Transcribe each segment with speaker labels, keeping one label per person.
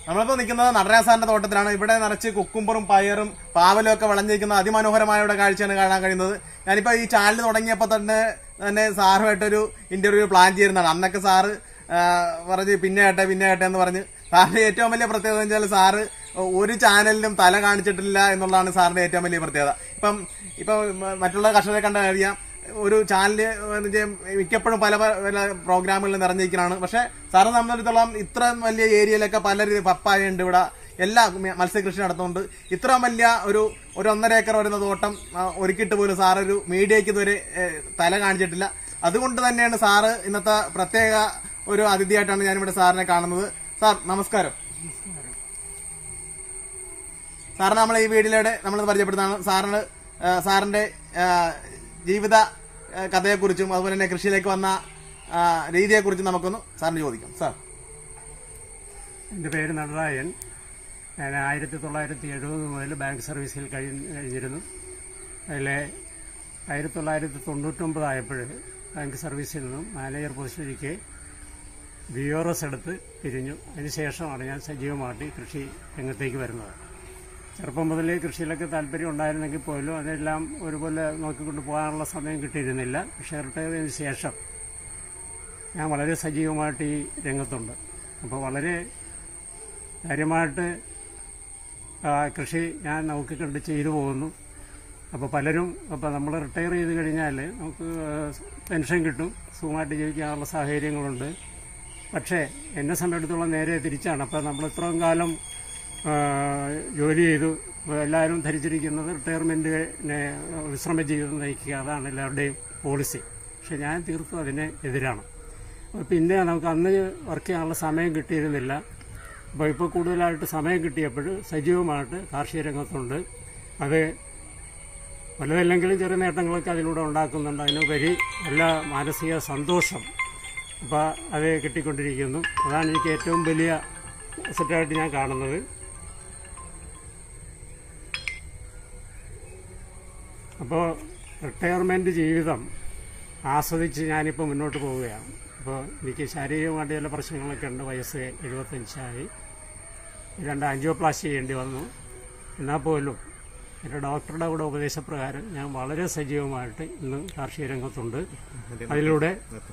Speaker 1: നമ്മളിപ്പോ നിൽക്കുന്നത് നടരാസാറിന്റെ തോട്ടത്തിലാണ് ഇവിടെ നിറച്ച് കുക്കുംബറും പയറും പാവലും ഒക്കെ വിളഞ്ഞിരിക്കുന്ന അതിമനോഹരമായ ഇവിടെ കാഴ്ചയാണ് കാണാൻ കഴിയുന്നത് ഞാനിപ്പോ ഈ ചാനൽ തുടങ്ങിയപ്പോ തന്നെ തന്നെ സാറുമായിട്ടൊരു ഇന്റർവ്യൂ പ്ലാൻ ചെയ്യുന്നതാണ് അന്നൊക്കെ സാറ് ആ, പറഞ്ഞ് പിന്നെ കേട്ടെ പിന്നെ കേട്ടെ എന്ന് പറഞ്ഞ് സാറിന്റെ ഏറ്റവും വലിയ പ്രത്യേകത എന്ന് വെച്ചാൽ സാറ് ഒരു ചാനലിലും തല കാണിച്ചിട്ടില്ല എന്നുള്ളതാണ് സാറിന്റെ ഏറ്റവും വലിയ പ്രത്യേകത ഇപ്പം ഇപ്പം മറ്റുള്ള കർഷകരെ കണ്ടാൽ അറിയാം ഒരു ചാനല് മിക്കപ്പോഴും പല പല പ്രോഗ്രാമുകളിൽ നിറഞ്ഞിരിക്കുന്നതാണ് പക്ഷെ സാറെ സംബന്ധിച്ചിടത്തോളം ഇത്ര വലിയ ഏരിയയിലൊക്കെ പല രീതി പപ്പായ ഉണ്ട് ഇവിടെ എല്ലാ മ- മത്സ്യകൃഷി നടത്തുന്നുണ്ട് ഇത്ര വലിയ ഒരു ഒരു ഒന്നര ഏക്കർ വരുന്ന തോട്ടം ആ, ഒരുക്കിയിട്ട് പോലും സാർ ഒരു മീഡിയയ്ക്ക് ഇതുവരെ ഏ, തല കാണിച്ചിട്ടില്ല അതുകൊണ്ട് തന്നെയാണ് സാറ് ഇന്നത്തെ പ്രത്യേക ഒരു അതിഥിയായിട്ടാണ് ഞാനിവിടെ സാറിനെ കാണുന്നത് സാർ നമസ്കാരം സാറിന് നമ്മൾ ഈ വീഡിയോയിലൂടെ നമ്മൾ പരിചയപ്പെടുത്താണ് സാറിന് ആ, സാറിന്റെ ആ, ജീവിത ആ, കഥയെക്കുറിച്ചും അതുപോലെ തന്നെ കൃഷിയിലേക്ക് വന്ന ആ, രീതിയെക്കുറിച്ചും നമുക്കൊന്ന് സാറിന് ചോദിക്കാം സാർ
Speaker 2: എൻ്റെ പേര് നടരായൻ ഞാൻ ആയിരത്തി തൊള്ളായിരത്തി എഴുപത് മുതൽ ബാങ്ക് സർവീസിൽ കഴി- കഴിഞ്ഞിരുന്നു അതിലെ ആയിരത്തി തൊള്ളായിരത്തി തൊണ്ണൂറ്റൊമ്പതായപ്പോൾ ബാങ്ക് സർവീസിൽ നിന്നും മാനേജർ പൊസിഷനിലേക്ക് ബി ആർ എസ് എടുത്ത് പിരിഞ്ഞു അതിനുശേഷമാണ് ഞാൻ സജീവമായിട്ട് ഈ കൃഷി രംഗത്തേക്ക് വരുന്നത് ചെറുപ്പം മുതലേ കൃഷിയിലൊക്കെ താല്പര്യം ഉണ്ടായിരുന്നെങ്കിൽ പോലും അതെല്ലാം ഒരുപോലെ നോക്കിക്കൊണ്ട് പോകാനുള്ള സമയം കിട്ടിയിരുന്നില്ല പക്ഷേ റിട്ടയർ ചെയ്തതിന് ശേഷം ഞാൻ വളരെ സജീവമായിട്ട് ഈ രംഗത്തുണ്ട് അപ്പോൾ വളരെ കാര്യമായിട്ട് ആ, കൃഷി ഞാൻ നോക്കിക്കണ്ട് ചെയ്തു പോകുന്നു അപ്പോൾ പലരും അപ്പോൾ നമ്മൾ റിട്ടയർ ചെയ്ത് കഴിഞ്ഞാൽ നമുക്ക് പെൻഷൻ കിട്ടും സുഖമായിട്ട് ജീവിക്കാനുള്ള സാഹചര്യങ്ങളുണ്ട് പക്ഷേ എന്നെ സംബന്ധിച്ചിടത്തോളം നേരെ തിരിച്ചാണ് അപ്പോൾ നമ്മൾ ഇത്രയും കാലം ആ, ജോലി ചെയ്തു അപ്പോൾ എല്ലാവരും ധരിച്ചിരിക്കുന്നത് റിട്ടയർമെൻറ്റിനെ വിശ്രമ ജീവിതം നയിക്കുക അതാണ് എല്ലാവരുടെയും പോളിസി പക്ഷെ ഞാൻ തീർത്തും അതിന് എതിരാണ് അപ്പോൾ പിന്നെ നമുക്ക് അന്ന് വർക്ക് ചെയ്യാനുള്ള സമയം കിട്ടിയിരുന്നില്ല അപ്പോൾ ഇപ്പോൾ കൂടുതലായിട്ട് സമയം കിട്ടിയപ്പോൾ സജീവമായിട്ട് കാർഷിക രംഗത്തുണ്ട് അത് വലുതല്ലെങ്കിലും ചെറിയ നേട്ടങ്ങളൊക്കെ അതിലൂടെ ഉണ്ടാക്കുന്നുണ്ട് അതിനുപരി നല്ല മാനസിക സന്തോഷം അപ്പോൾ അത് കിട്ടിക്കൊണ്ടിരിക്കുന്നു അതാണ് എനിക്ക് ഏറ്റവും വലിയ സെറ്റായിട്ട് ഞാൻ കാണുന്നത് അപ്പോൾ റിട്ടയർമെൻറ്റ് ജീവിതം ആസ്വദിച്ച് ഞാനിപ്പോൾ മുന്നോട്ട് പോവുകയാണ് അപ്പോൾ എനിക്ക് ശാരീരികമായിട്ട് ചില പ്രശ്നങ്ങളൊക്കെ ഉണ്ട് വയസ്സ് എഴുപത്തഞ്ചായി രണ്ട് ആൻജിയോപ്ലാസ്റ്റി ചെയ്യേണ്ടി വന്നു എന്നാൽ പോലും എൻ്റെ ഡോക്ടറുടെ കൂടെ ഉപദേശപ്രകാരം ഞാൻ വളരെ സജീവമായിട്ട് ഇന്ന് കാർഷിക രംഗത്തുണ്ട് അതിലൂടെ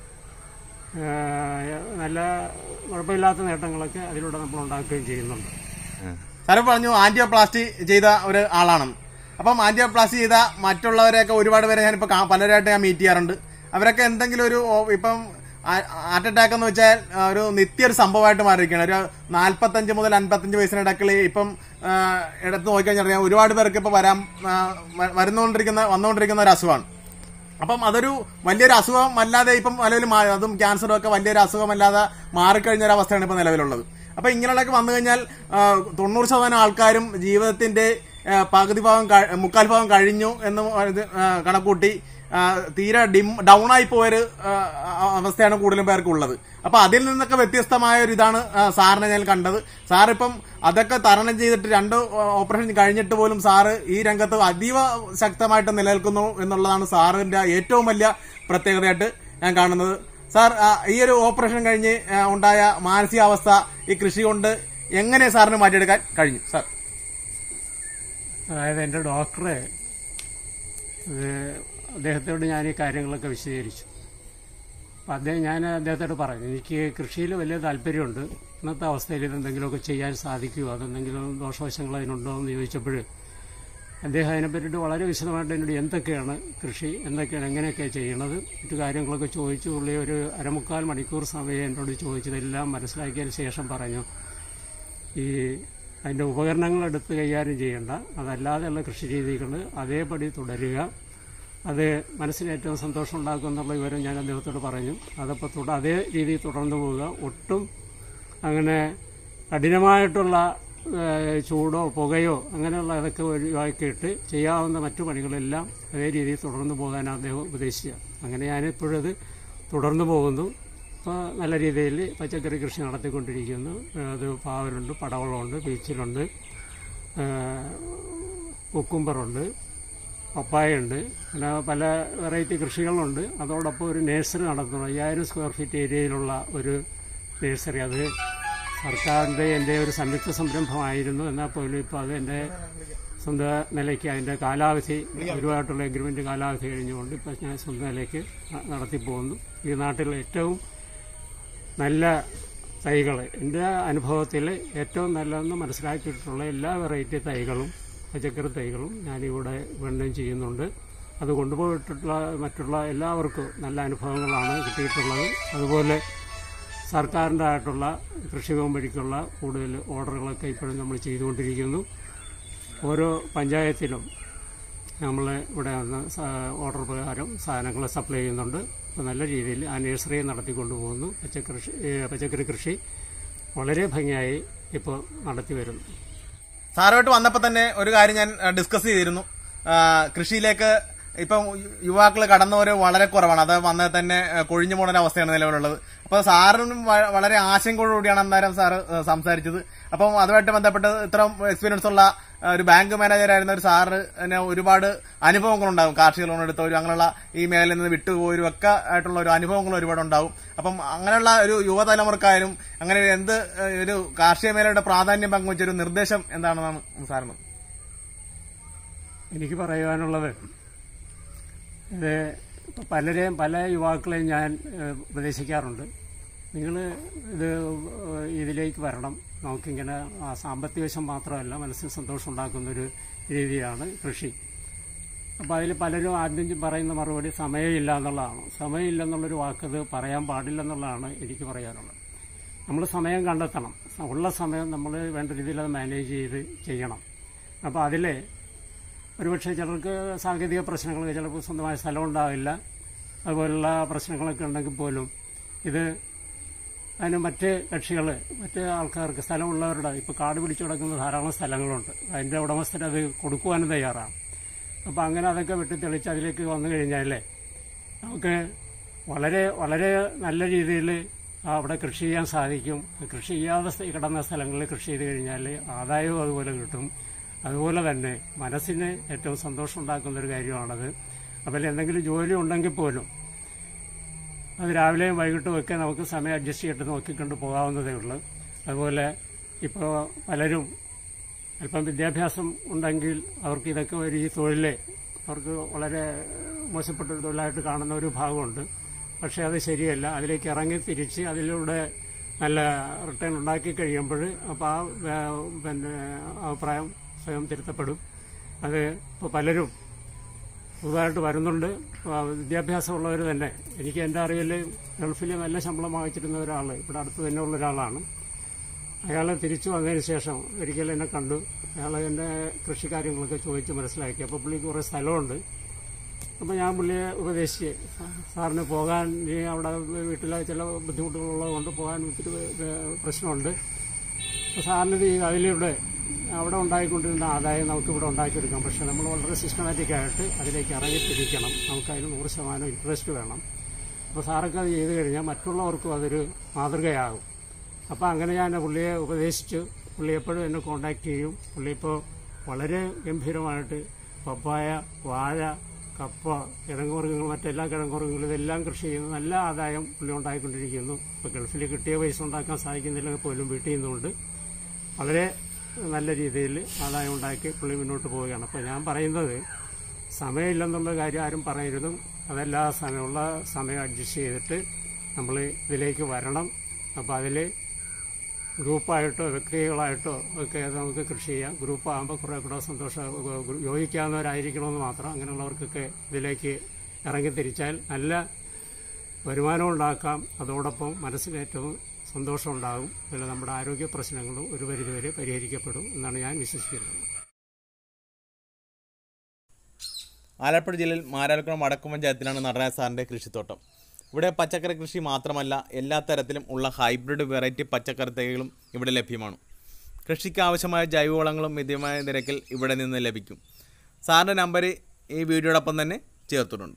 Speaker 2: ആ, നല്ല കുഴപ്പമില്ലാത്ത നേട്ടങ്ങളൊക്കെ അതിലൂടെ നമ്മൾ ഉണ്ടാക്കുകയും ചെയ്യുന്നുണ്ട്
Speaker 1: സാറ് പറഞ്ഞു ആന്റിയോപ്ലാസ്റ്റി ചെയ്ത ഒരു ആളാണെന്ന് അപ്പം ആന്റിയോപ്ലാസ്റ്റി ചെയ്ത മറ്റുള്ളവരെയൊക്കെ ഒരുപാട് പേരെ ഞാനിപ്പോൾ കാ- പലരായിട്ട് ഞാൻ മീറ്റ് ചെയ്യാറുണ്ട് അവരൊക്കെ എന്തെങ്കിലും ഒരു ഓ- ഇപ്പം ഹാർട്ട് അറ്റാക്ക് എന്ന് വെച്ചാൽ ആ, ഒരു നിത്യ ഒരു സംഭവമായിട്ട് മാറിയിരിക്കുകയാണ് ഒരു നാൽപ്പത്തഞ്ച് മുതൽ അൻപത്തഞ്ച് വയസ്സിനിടക്കിൽ ഇപ്പം ആ, എടുത്ത് നോക്കിക്കഴിഞ്ഞാൽ അറിയാം ഒരുപാട് പേർക്ക് ഇപ്പം വരാൻ ആ, വ- വരുന്നുകൊണ്ടിരിക്കുന്ന വന്നുകൊണ്ടിരിക്കുന്ന ഒരു അസുഖമാണ് അപ്പം അതൊരു വലിയൊരു അസുഖം അല്ലാതെ ഇപ്പം നിലവിൽ മാ- അതും ക്യാൻസറും ഒക്കെ വലിയൊരു അസുഖമല്ലാതെ മാറിക്കഴിഞ്ഞ ഒരു അവസ്ഥയാണ് ഇപ്പം നിലവിലുള്ളത് അപ്പൊ ഇങ്ങനെയുള്ളതൊക്കെ വന്നു കഴിഞ്ഞാൽ ആ, തൊണ്ണൂറ് ശതമാനം ആൾക്കാരും ജീവിതത്തിന്റെ ആ, പകുതി ഭാഗം കഴി- മുക്കാൽ ഭാഗം കഴിഞ്ഞു എന്ന് ഇത്, ആ, കണക്കൂട്ടി ആ, തീരെ ഡിം ഡൗൺ ആയി പോയൊരു ആ, ആ- അവസ്ഥയാണ് കൂടുതലും പേർക്ക് ഉള്ളത് അപ്പൊ അതിൽ നിന്നൊക്കെ വ്യത്യസ്തമായ ഒരു ഇതാണ് ആ, സാറിനെ ഞാൻ കണ്ടത് സാർ ഇപ്പം അതൊക്കെ തരണം ചെയ്തിട്ട് രണ്ട് ഓപ്പറേഷൻ കഴിഞ്ഞിട്ട് പോലും സാറ് ഈ രംഗത്ത് അതീവ ശക്തമായിട്ട് നിലനിൽക്കുന്നു എന്നുള്ളതാണ് സാറിന്റെ ഏറ്റവും വലിയ പ്രത്യേകതയായിട്ട് ഞാൻ കാണുന്നത് സാർ ആ, ഈ ഒരു ഓപ്പറേഷൻ കഴിഞ്ഞ് ആ, ഉണ്ടായ മാനസികാവസ്ഥ ഈ കൃഷി കൊണ്ട് എങ്ങനെ സാറിന് മാറ്റിയെടുക്കാൻ കഴിഞ്ഞു സാർ
Speaker 2: അതായത് എൻ്റെ ഡോക്ടറെ ഏഹ്, അദ്ദേഹത്തോട് ഞാൻ ഈ കാര്യങ്ങളൊക്കെ വിശദീകരിച്ചു അപ്പം അദ്ദേഹം ഞാൻ അദ്ദേഹത്തോട് പറഞ്ഞു എനിക്ക് കൃഷിയിൽ വലിയ താല്പര്യമുണ്ട് ഇന്നത്തെ അവസ്ഥയിൽ ഇതെന്തെങ്കിലുമൊക്കെ ചെയ്യാൻ സാധിക്കുമോ അതെന്തെങ്കിലും ദോഷവശങ്ങൾ അതിനുണ്ടോ എന്ന് ചോദിച്ചപ്പോൾ അദ്ദേഹം അതിനെപ്പറ്റിയിട്ട് വളരെ വിശദമായിട്ട് എന്നോട് എന്തൊക്കെയാണ് കൃഷി എന്തൊക്കെയാണ് എങ്ങനെയൊക്കെയാണ് ചെയ്യണത് മറ്റു കാര്യങ്ങളൊക്കെ ചോദിച്ചു പുള്ളി ഒരു അരമുക്കാൽ മണിക്കൂർ സമയം എന്നോട് ചോദിച്ചതെല്ലാം മനസ്സിലാക്കിയതിന് ശേഷം പറഞ്ഞു ഈ അതിൻ്റെ ഉപകരണങ്ങൾ എടുത്ത് കൈകാര്യം ചെയ്യേണ്ട അതല്ലാതെയുള്ള കൃഷി രീതികൾ അതേപടി തുടരുക അത് മനസ്സിന് ഏറ്റവും സന്തോഷം ഉണ്ടാക്കും എന്നുള്ള വിവരം ഞാൻ അദ്ദേഹത്തോട് പറഞ്ഞു അതപ്പോൾ തുട അതേ രീതിയിൽ തുടർന്നു പോവുക ഒട്ടും അങ്ങനെ കഠിനമായിട്ടുള്ള ഏഹ്, ചൂടോ പുകയോ അങ്ങനെയുള്ള അതൊക്കെ ഒഴിവാക്കിയിട്ട് ചെയ്യാവുന്ന മറ്റു പണികളെല്ലാം അതേ രീതിയിൽ തുടർന്നു പോകാൻ അദ്ദേഹം ഉപദേശിക്കുക അങ്ങനെ ഞാനിപ്പോഴത് തുടർന്നു പോകുന്നു ഇപ്പോൾ നല്ല രീതിയിൽ പച്ചക്കറി കൃഷി നടത്തിക്കൊണ്ടിരിക്കുന്നു ഏഹ്, അത് പാവലുണ്ട് പടവളമുണ്ട് ബീച്ചിലുണ്ട് കുക്കുംബറുണ്ട് പപ്പായുണ്ട് പിന്നെ പല വെറൈറ്റി കൃഷികളുണ്ട് അതോടൊപ്പം ഒരു നഴ്സറി നടത്തുന്നു അയ്യായിരം സ്ക്വയർ ഫീറ്റ് ഏരിയയിലുള്ള ഒരു നഴ്സറി അത് സർക്കാരിൻ്റെ എൻ്റെ ഒരു സംയുക്ത സംരംഭമായിരുന്നു എന്നാൽ പോലും ഇപ്പോൾ അത് എൻ്റെ സ്വന്തം നിലയ്ക്ക് അതിൻ്റെ കാലാവധി ഒരുപായിട്ടുള്ള എഗ്രിമെൻ്റ് കാലാവധി കഴിഞ്ഞുകൊണ്ട് ഇപ്പോൾ ഞാൻ സ്വന്തം നിലയ്ക്ക് ന- നടത്തിപ്പോകുന്നു ഈ നാട്ടിൽ ഏറ്റവും നല്ല തൈകൾ എൻ്റെ അനുഭവത്തിൽ ഏറ്റവും നല്ലതെന്ന് മനസ്സിലാക്കിയിട്ടുള്ള എല്ലാ വെറൈറ്റി തൈകളും പച്ചക്കറി തൈകളും ഞാനിവിടെ വിപണനം ചെയ്യുന്നുണ്ട് അത് കൊണ്ടുപോയിട്ടുള്ള മറ്റുള്ള എല്ലാവർക്കും നല്ല അനുഭവങ്ങളാണ് കിട്ടിയിട്ടുള്ളത് അതുപോലെ സർക്കാരിൻ്റെ ആയിട്ടുള്ള കൃഷിഭവൻ വഴിക്കുള്ള കൂടുതൽ ഓർഡറുകളൊക്കെ ഇപ്പോഴും നമ്മൾ ചെയ്തുകൊണ്ടിരിക്കുന്നു ഓരോ പഞ്ചായത്തിലും നമ്മൾ ഇവിടെ വന്ന് സ- ഓർഡർ പ്രകാരം സാധനങ്ങൾ സപ്ലൈ ചെയ്യുന്നുണ്ട് അപ്പോൾ നല്ല രീതിയിൽ ആ നഴ്സറി നടത്തിക്കൊണ്ടു പോകുന്നു പച്ചക്കറി പച്ചക്കറി കൃഷി വളരെ ഭംഗിയായി ഇപ്പോൾ നടത്തി വരുന്നു
Speaker 1: സാറുമായിട്ട് വന്നപ്പോൾ തന്നെ ഒരു കാര്യം ഞാൻ ഡിസ്കസ് ചെയ്തിരുന്നു ആ, കൃഷിയിലേക്ക് ഇപ്പം യുവാക്കൾ കടന്നവർ വളരെ കുറവാണ് അത് വന്നത് തന്നെ ആ, കൊഴിഞ്ഞു പോകുന്ന ഒരു അവസ്ഥയാണ് നിലവിലുള്ളത് അപ്പൊ സാറിനും വ- വളരെ ആശങ്കയോടുകൂടിയാണ് അന്നേരം സാറ് ആ, സംസാരിച്ചത് അപ്പം അതുമായിട്ട് ബന്ധപ്പെട്ട് ഇത്രയും എക്സ്പീരിയൻസ് ഉള്ള ആ, ഒരു ബാങ്ക് മാനേജറായിരുന്ന ഒരു സാറ് തന്നെ ഒരുപാട് അനുഭവങ്ങളുണ്ടാകും കാർഷിക ലോൺ എടുത്തവരും അങ്ങനെയുള്ള ഈ മേഖലയിൽ നിന്ന് വിട്ടുപോയവരും ഒക്കെ ആയിട്ടുള്ള ഒരു അനുഭവങ്ങൾ ഒരുപാട് ഉണ്ടാവും അപ്പം അങ്ങനെയുള്ള ഒരു യുവതലമുറക്കാരും അങ്ങനെ ഒരു എന്ത് ആ, ഒരു കാർഷിക മേഖലയുടെ പ്രാധാന്യം പങ്കുവച്ച ഒരു നിർദ്ദേശം എന്താണെന്നാണ് സാറിന്
Speaker 2: എനിക്ക് പറയുവാനുള്ളത് ഇത് ഇപ്പം പലരെയും പല യുവാക്കളെയും ഞാൻ ഏഹ്, ഉപദേശിക്കാറുണ്ട് നിങ്ങൾ ഇത് ഏഹ്, ഇതിലേക്ക് വരണം നമുക്കിങ്ങനെ ആ സാമ്പത്തിക വശം മാത്രമല്ല മനസ്സിന് സന്തോഷം ഉണ്ടാക്കുന്നൊരു രീതിയാണ് കൃഷി അപ്പോൾ അതിൽ പലരും ആദ്യം പറയുന്ന മറുപടി സമയമില്ല എന്നുള്ളതാണ് സമയമില്ലെന്നുള്ളൊരു വാക്കത് പറയാൻ പാടില്ലെന്നുള്ളതാണ് എനിക്ക് പറയാനുള്ളത് നമ്മൾ സമയം കണ്ടെത്തണം ഉള്ള സമയം നമ്മൾ വേണ്ട രീതിയിൽ അത് മാനേജ് ചെയ്ത് ചെയ്യണം അപ്പോൾ അതിൽ ഒരുപക്ഷെ ചിലർക്ക് സാങ്കേതിക പ്രശ്നങ്ങൾ ചിലപ്പോൾ സ്വന്തമായ സ്ഥലം ഉണ്ടാവില്ല അതുപോലുള്ള പ്രശ്നങ്ങളൊക്കെ ഉണ്ടെങ്കിൽ പോലും ഇത് അതിന് മറ്റ് കക്ഷികൾ മറ്റ് ആൾക്കാർക്ക് സ്ഥലമുള്ളവരുടെ ഇപ്പോൾ കാട് പിടിച്ചു കിടക്കുന്ന ധാരാളം സ്ഥലങ്ങളുണ്ട് അതിൻ്റെ ഉടമസ്ഥർ അത് കൊടുക്കുവാനും തയ്യാറാണ് അപ്പോൾ അങ്ങനെ അതൊക്കെ വെട്ടിത്തെളിച്ച് അതിലേക്ക് വന്നു കഴിഞ്ഞാലേ നമുക്ക് വളരെ വളരെ നല്ല രീതിയിൽ അവിടെ കൃഷി ചെയ്യാൻ സാധിക്കും കൃഷി ചെയ്യാതെ സ്ഥ- കിടന്ന സ്ഥലങ്ങളിൽ കൃഷി ചെയ്ത് കഴിഞ്ഞാൽ ആദായവും അതുപോലെ കിട്ടും അതുപോലെ തന്നെ മനസ്സിന് ഏറ്റവും സന്തോഷം ഉണ്ടാക്കുന്ന ഒരു കാര്യമാണത് അപ്പോൾ എന്തെങ്കിലും ജോലി ഉണ്ടെങ്കിൽ പോലും അത് രാവിലെയും വൈകിട്ടും ഒക്കെ നമുക്ക് സമയം അഡ്ജസ്റ്റ് ചെയ്തിട്ട് നോക്കിക്കൊണ്ട് പോകാവുന്നതേ ഉള്ളൂ അതുപോലെ ഇപ്പോൾ പലരും അല്പം വിദ്യാഭ്യാസം ഉണ്ടെങ്കിൽ അവർക്ക് ഇതൊക്കെ ഒരു ഈ തൊഴിലെ അവർക്ക് വളരെ മോശപ്പെട്ട ഒരു തൊഴിലായിട്ട് കാണുന്ന ഒരു ഭാഗമുണ്ട് പക്ഷേ അത് ശരിയല്ല അതിലേക്ക് ഇറങ്ങി തിരിച്ച് അതിലൂടെ നല്ല റിട്ടേൺ ഉണ്ടാക്കി കഴിയുമ്പോൾ അപ്പോൾ ആ വേ- പിന്നെ അഭിപ്രായം സ്വയം തിരുത്തപ്പെടും അത് ഇപ്പോൾ പലരും പുതുതായിട്ട് വരുന്നുണ്ട് ആ, വിദ്യാഭ്യാസമുള്ളവർ തന്നെ എനിക്ക് എൻ്റെ അറിവിൽ ഗൾഫിൽ നല്ല ശമ്പളം വാങ്ങിച്ചിരുന്ന ഒരാൾ ഇവിടെ അടുത്ത് തന്നെ ഉള്ള ഒരാളാണ് അയാൾ തിരിച്ചു വന്നതിന് ശേഷം ഒരിക്കലും എന്നെ കണ്ടു അയാൾ എൻ്റെ കൃഷി കാര്യങ്ങളൊക്കെ ചോദിച്ച് മനസ്സിലാക്കി അപ്പോൾ പുള്ളിക്ക് കുറേ സ്ഥലമുണ്ട് അപ്പോൾ ഞാൻ പുള്ളിയെ ഉപദേശിച്ച് "സാ- സാറിന് പോകാൻ ഈ അവിടെ വീട്ടിലെ ചില ബുദ്ധിമുട്ടുകളുള്ളത് കൊണ്ട് പോകാൻ ഒത്തിരി ഏഹ്, പ്രശ്നമുണ്ട് അപ്പോൾ സാറിന് ഇത് ഈ അതിലൂടെ അവിടെ ഉണ്ടായിക്കൊണ്ടിരുന്ന ആദായം നമുക്ക് ഇവിടെ ഉണ്ടാക്കിയെടുക്കാം പക്ഷേ നമ്മൾ വളരെ സിസ്റ്റമാറ്റിക് ആയിട്ട് അതിലേക്ക് ഇറങ്ങിത്തിരിക്കണം നമുക്ക് അതിന് നൂറ് ശതമാനം ഇൻട്രസ്റ്റ് വേണം അപ്പോൾ സാറൊക്കെ അത് ചെയ്ത് കഴിഞ്ഞാൽ മറ്റുള്ളവർക്കും അതൊരു മാതൃകയാകും അപ്പോൾ അങ്ങനെ ഞാൻ പുള്ളിയെ ഉപദേശിച്ചു പുള്ളി എപ്പോഴും എന്നെ കോണ്ടാക്ട് ചെയ്യും പുള്ളി ഇപ്പോൾ വളരെ ഗംഭീരമായിട്ട് പപ്പായ വാഴ കപ്പ കിഴങ്ങുവർഗ്ഗങ്ങൾ മറ്റെല്ലാ കിഴങ്ങുവർഗ്ഗങ്ങളും ഇതെല്ലാം കൃഷി ചെയ്യുന്നു നല്ല ആദായം പുള്ളി ഉണ്ടായിക്കൊണ്ടിരിക്കുന്നു ഇപ്പോൾ ഗൾഫിൽ കിട്ടിയ പൈസ ഉണ്ടാക്കാൻ സാധിക്കുന്നില്ലെങ്കിൽ പോലും വീട്ടിൽ നിന്നുകൊണ്ട് വളരെ നല്ല രീതിയിൽ ആദായം ഉണ്ടാക്കി പുള്ളി മുന്നോട്ട് പോവുകയാണ് അപ്പോൾ ഞാൻ പറയുന്നത് സമയമില്ലെന്നുള്ള കാര്യം ആരും പറയരുതും അതെല്ലാ സമയമുള്ള സമയം അഡ്ജസ്റ്റ് ചെയ്തിട്ട് നമ്മൾ ഇതിലേക്ക് വരണം അപ്പോൾ അതിൽ ഗ്രൂപ്പായിട്ടോ വ്യക്തികളായിട്ടോ ഒക്കെ നമുക്ക് കൃഷി ചെയ്യാം ഗ്രൂപ്പ് ആകുമ്പോൾ കുറേ കൂടെ സന്തോഷം യോജിക്കാവുന്നവരായിരിക്കണമെന്ന് മാത്രം അങ്ങനെയുള്ളവർക്കൊക്കെ ഇതിലേക്ക് ഇറങ്ങി തിരിച്ചാൽ നല്ല വരുമാനം ഉണ്ടാക്കാം അതോടൊപ്പം മനസ്സിന് ഏറ്റവും സന്തോഷം ഉണ്ടാകും പിന്നെ നമ്മുടെ ആരോഗ്യ പ്രശ്നങ്ങളും ഒരു പരിധിവരെ പരിഹരിക്കപ്പെടും എന്നാണ് ഞാൻ വിശ്വസിക്കുന്നത്
Speaker 1: ആലപ്പുഴ ജില്ലയിൽ മാരാൽക്കുളം വടക്കു പഞ്ചായത്തിലാണ് നടരാജ സാറിൻ്റെ കൃഷിത്തോട്ടം ഇവിടെ പച്ചക്കറി കൃഷി മാത്രമല്ല എല്ലാ തരത്തിലും ഉള്ള ഹൈബ്രിഡ് വെറൈറ്റി പച്ചക്കറി തൈകളും ഇവിടെ ലഭ്യമാണ് കൃഷിക്ക് ആവശ്യമായ ജൈവവളങ്ങളും മിതമായ നിരക്കിൽ ഇവിടെ നിന്ന് ലഭിക്കും സാറിൻ്റെ നമ്പർ ഈ വീഡിയോടൊപ്പം തന്നെ ചേർത്തിട്ടുണ്ട്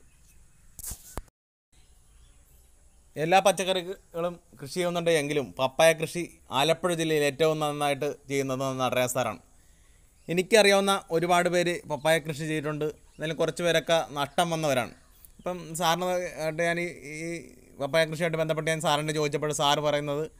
Speaker 1: എല്ലാ പച്ചക്കറികളും കൃഷി ചെയ്യുന്നുണ്ട് എങ്കിലും പപ്പായ കൃഷി ആലപ്പുഴ ജില്ലയിൽ ഏറ്റവും നന്നായിട്ട് ചെയ്യുന്നത് നടരാജ സാറാണ് എനിക്കറിയാവുന്ന ഒരുപാട് പേര് പപ്പായ കൃഷി ചെയ്തിട്ടുണ്ട് എന്നാലും കുറച്ച് പേരൊക്കെ നഷ്ടം വന്നവരാണ് ഇപ്പം സാറിന് ആയിട്ട് ഞാൻ ഈ ഈ പപ്പായ കൃഷിയായിട്ട് ബന്ധപ്പെട്ട് ഞാൻ സാറിൻ്റെ ചോദിച്ചപ്പോൾ സാറ് പറയുന്നത്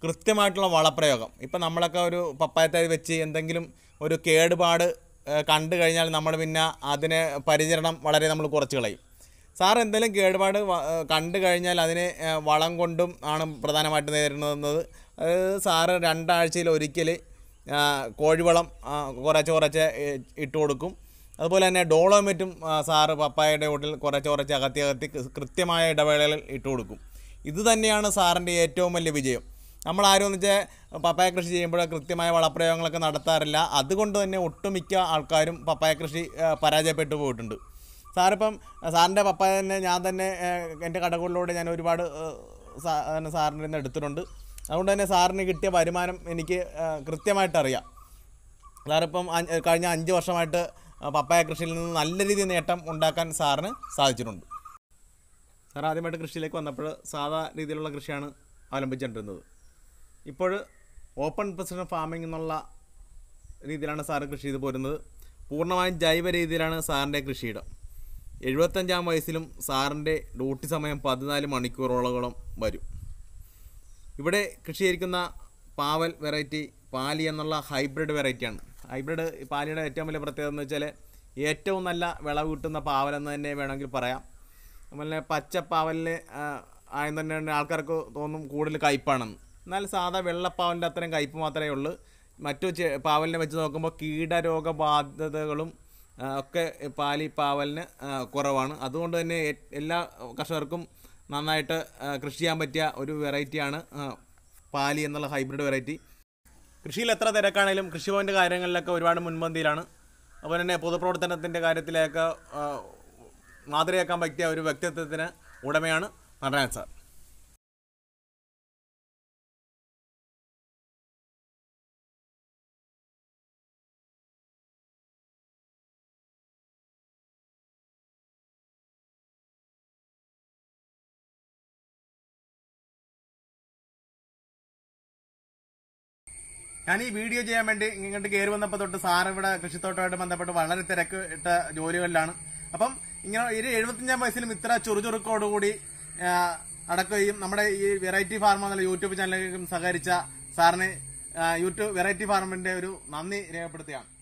Speaker 1: കൃത്യമായിട്ടുള്ള വളപ്രയോഗം ഇപ്പം നമ്മളൊക്കെ ഒരു പപ്പായത്തൈ വെച്ച് എന്തെങ്കിലും ഒരു കേടുപാട് ഏഹ്, കണ്ടു കഴിഞ്ഞാൽ നമ്മൾ പിന്നെ അതിനെ പരിചരണം വളരെ നമ്മൾ കുറച്ച് കളയും സാർ എന്തെങ്കിലും കേടുപാട് വ- ഏഹ്, കണ്ടു കഴിഞ്ഞാൽ അതിനെ ഏഹ്, വളം കൊണ്ടും ആണ് പ്രധാനമായിട്ട് നേരിടുന്നത് അതായത് സാറ് രണ്ടാഴ്ചയിൽ ഒരിക്കൽ കോഴിവളം ആ, കുറച്ച് കുറച്ച് ഏഹ്, ഇട്ട് കൊടുക്കും അതുപോലെ തന്നെ ഡോളോമെറ്റും ആ, സാറ് പപ്പായയുടെ വീട്ടിൽ കുറച്ച് കുറച്ച് അകത്തി അകത്തി കൃ- കൃത്യമായ ഇടവേളകളിൽ ഇട്ട് കൊടുക്കും ഇത് തന്നെയാണ് സാറിൻ്റെ ഏറ്റവും വലിയ വിജയം നമ്മളാരും എന്ന് വെച്ചാൽ പപ്പായ കൃഷി ചെയ്യുമ്പോൾ കൃത്യമായ വളപ്രയോഗങ്ങളൊക്കെ നടത്താറില്ല അതുകൊണ്ട് തന്നെ ഒട്ടുമിക്ക ആൾക്കാരും പപ്പായ കൃഷി ആ, പരാജയപ്പെട്ടു പോയിട്ടുണ്ട് സാറിപ്പം സാറിൻ്റെ പപ്പായ തന്നെ ഞാൻ തന്നെ ആ, എൻ്റെ കടകളിലൂടെ ഞാൻ ഒരുപാട് ആ, സാ- അങ്ങനെ സാറിൻ്റെ നിന്ന് എടുത്തിട്ടുണ്ട് അതുകൊണ്ട് തന്നെ സാറിന് കിട്ടിയ വരുമാനം എനിക്ക് ആ, കൃത്യമായിട്ട് അറിയാം സാറിപ്പം അഞ്ച് കഴിഞ്ഞ അഞ്ച് വർഷമായിട്ട് പപ്പായ കൃഷിയിൽ നിന്ന് നല്ല രീതിയിൽ നേട്ടം ഉണ്ടാക്കാൻ സാറിന് സാധിച്ചിട്ടുണ്ട് സാർ ആദ്യമായിട്ട് കൃഷിയിലേക്ക് വന്നപ്പോൾ സാധാ രീതിയിലുള്ള കൃഷിയാണ് അവലംബിച്ചുകൊണ്ടിരുന്നത് ഇപ്പോൾ ഓപ്പൺ പ്രസിഡൻ ഫാമിംഗ് എന്നുള്ള രീതിയിലാണ് സാറ് കൃഷി ചെയ്ത് പോരുന്നത് പൂർണ്ണമായും ജൈവ രീതിയിലാണ് സാറിൻ്റെ കൃഷിയിടം എഴുപത്തഞ്ചാം വയസ്സിലും സാറിൻ്റെ ഡ്യൂട്ടി സമയം പതിനാല് മണിക്കൂറോളം വരും ഇവിടെ കൃഷി ചെയ്തിരിക്കുന്ന പാവൽ വെറൈറ്റി പാലി എന്നുള്ള ഹൈബ്രിഡ് വെറൈറ്റിയാണ് ഹൈബ്രിഡ് പാലിയുടെ ഏറ്റവും വലിയ പ്രത്യേകത എന്ന് വെച്ചാൽ ഏറ്റവും നല്ല വിളവ് കിട്ടുന്ന പാവൽ എന്ന് തന്നെ വേണമെങ്കിൽ പറയാം അതുപോലെ പച്ച പാവലിന് ആയം തന്നെ ആൾക്കാർക്ക് തോന്നും കൂടുതൽ കയ്പ്പാണെന്ന് എന്നാൽ സാധാ വെള്ളപ്പാവലിൻ്റെ അത്രയും കയ്പ്പ് മാത്രമേ ഉള്ളൂ മറ്റു ചെ- പാവലിനെ വെച്ച് നോക്കുമ്പോൾ കീടരോഗ ബാധ്യതകളും ആ, ഒക്കെ പാലി പാവലിന് ആ, കുറവാണ് അതുകൊണ്ട് തന്നെ എ- എല്ലാ കർഷകർക്കും നന്നായിട്ട് ആ, കൃഷി ചെയ്യാൻ പറ്റിയ ഒരു വെറൈറ്റിയാണ് ആ, പാലി എന്നുള്ള ഹൈബ്രിഡ് വെറൈറ്റി കൃഷിയിൽ എത്ര തിരക്കാണെങ്കിലും കൃഷിഭവൻ്റെ കാര്യങ്ങളിലൊക്കെ ഒരുപാട് മുൻപന്തിയിലാണ് അതുപോലെ തന്നെ പൊതുപ്രവർത്തനത്തിൻ്റെ കാര്യത്തിലൊക്കെ ആ, മാതൃകയാക്കാൻ പറ്റിയ ഒരു വ്യക്തിത്വത്തിന് ഉടമയാണ് നടരാജൻ സാർ ഞാൻ ഈ വീഡിയോ ചെയ്യാൻ വേണ്ടി ഇങ്ങോട്ട് കയറി വന്നപ്പോൾ തൊട്ട് സാർ ഇവിടെ കൃഷിത്തോട്ടമായിട്ട് ബന്ധപ്പെട്ട് വളരെ തിരക്ക് ഇട്ട ജോലികളിലാണ് അപ്പം ഇങ്ങനെ ഒരു എഴുപത്തിയഞ്ചാം വയസ്സിലും ഇത്ര ചുറുചുറുക്കോടുകൂടി ആ, നടക്കുകയും നമ്മുടെ ഈ വെറൈറ്റി ഫാർമ എന്നുള്ള യൂട്യൂബ് ചാനലിലേക്കും സഹകരിച്ച സാറിന് ആ, യൂട്യൂബ് വെറൈറ്റി ഫാർമിന്റെ ഒരു നന്ദി രേഖപ്പെടുത്തുകയാണ്